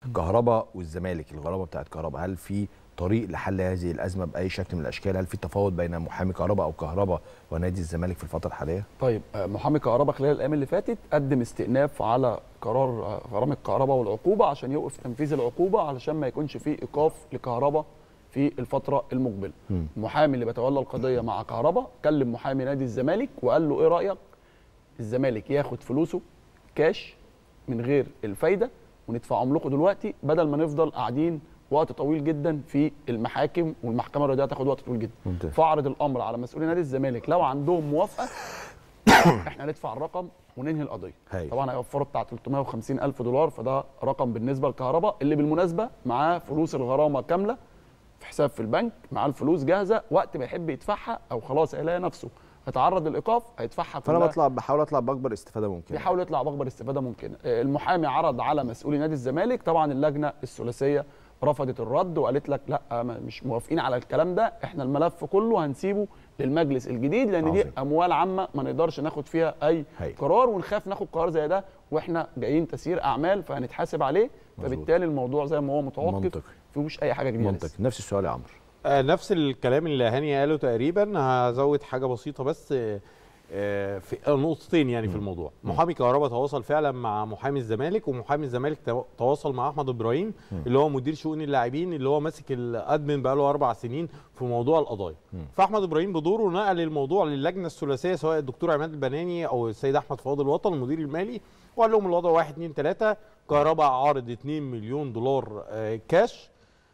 كهرباء والزمالك الغرابه بتاعت كهرباء هل في طريق لحل هذه الازمه باي شكل من الاشكال هل في تفاوض بين محامي كهرباء او كهرباء ونادي الزمالك في الفتره الحاليه طيب آه، محامي كهرباء خلال الايام اللي فاتت قدم استئناف على قرار آه، غرامه الكهرباء والعقوبه عشان يوقف تنفيذ العقوبه علشان ما يكونش فيه ايقاف لكهرباء في الفتره المقبله مم. المحامي اللي بيتولى القضيه مع كهرباء كلم محامي نادي الزمالك وقال له ايه رايك الزمالك ياخد فلوسه كاش من غير الفايده وندفعهم لكم دلوقتي بدل ما نفضل قاعدين وقت طويل جدا في المحاكم والمحكمه الرياضيه هتاخد وقت طويل جدا ممتاز. فاعرض الامر على مسؤولي نادي الزمالك لو عندهم موافقه احنا هندفع الرقم وننهي القضيه هايل. طبعا هيوفروا بتاع 350 الف دولار فده رقم بالنسبه للكهرباء اللي بالمناسبه معاه فلوس الغرامه كامله في حساب في البنك معاه الفلوس جاهزه وقت ما يحب يدفعها او خلاص هيلاقي نفسه هيتعرض للايقاف هيدفعها فانا كلها بطلع بحاول اطلع باكبر استفاده ممكنه بيحاول يطلع باكبر استفاده ممكنه آه، المحامي عرض على مسؤولي نادي الزمالك طبعا اللجنه الثلاثيه رفضت الرد وقالت لك لا ما- مش موافقين على الكلام ده احنا الملف كله هنسيبه للمجلس الجديد لان دي عظيم. اموال عامه ما نقدرش ناخد فيها اي هايل. قرار ونخاف ناخد قرار زي ده واحنا جايين تسيير اعمال فهنتحاسب عليه مظبوط. فبالتالي الموضوع زي ما هو متوقف منطقي. فيهوش اي حاجه جديده منطقي لسه. نفس السؤال يا عمرو آه، نفس الكلام اللي هاني قاله تقريبا هزود حاجه بسيطه بس آه، آه، في آه، نقطتين يعني في الموضوع محامي كهرباء تواصل فعلا مع محامي الزمالك ومحامي الزمالك تو- تواصل مع احمد ابراهيم اللي هو مدير شؤون اللاعبين اللي هو ماسك الادمن بقاله اربع سنين في موضوع القضايا فاحمد ابراهيم بدوره نقل الموضوع للجنه الثلاثيه سواء الدكتور عماد البناني او السيد احمد فؤاد الوطن المدير المالي وقال لهم الوضع 1 2 3 كهرباء عارض 2 مليون دولار آه، كاش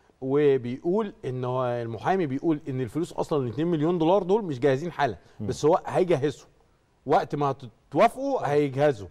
وبيقول ان هو المحامي بيقول ان الفلوس اصلا ال 2 مليون دولار دول مش جاهزين حالا بس هو هيجهزوا وقت ما تتوافقوا هيجهزوا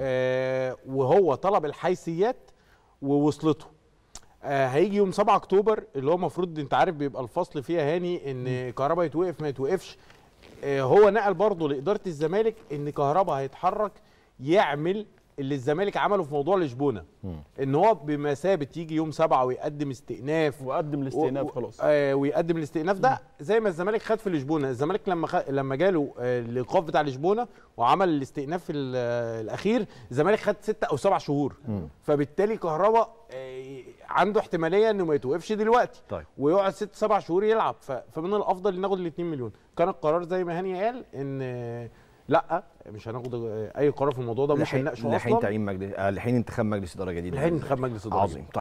آه وهو طلب الحيثيات ووصلته آه هيجي يوم 7 اكتوبر اللي هو المفروض انت عارف بيبقى الفصل فيها هاني ان كهربا يتوقف ما يتوقفش آه هو نقل برضه لاداره الزمالك ان كهربا هيتحرك يعمل اللي الزمالك عمله في موضوع لشبونه ان هو بمثابه يجي يوم سبعة ويقدم استئناف وقدم الاستئناف و- خلاص آه ويقدم الاستئناف ده زي ما الزمالك خد في لشبونه الزمالك لما خ... لما جاله آه الايقاف بتاع لشبونه وعمل الاستئناف ال- آه الاخير الزمالك خد ستة او سبع شهور فبالتالي كهربا آه عنده احتماليه انه ما يتوقفش دلوقتي طيب. ويقعد ست سبع شهور يلعب ف... فمن الافضل ناخد ال 2 مليون كان القرار زي ما هاني قال ان آه، لا مش هناخد آه، اي قرار في الموضوع ده مش لحين هنناقشه لحين اصلا تعيين مجلس آه، لحين انتخاب مجلس اداره جديد لحين انتخاب مجلس اداره عظيم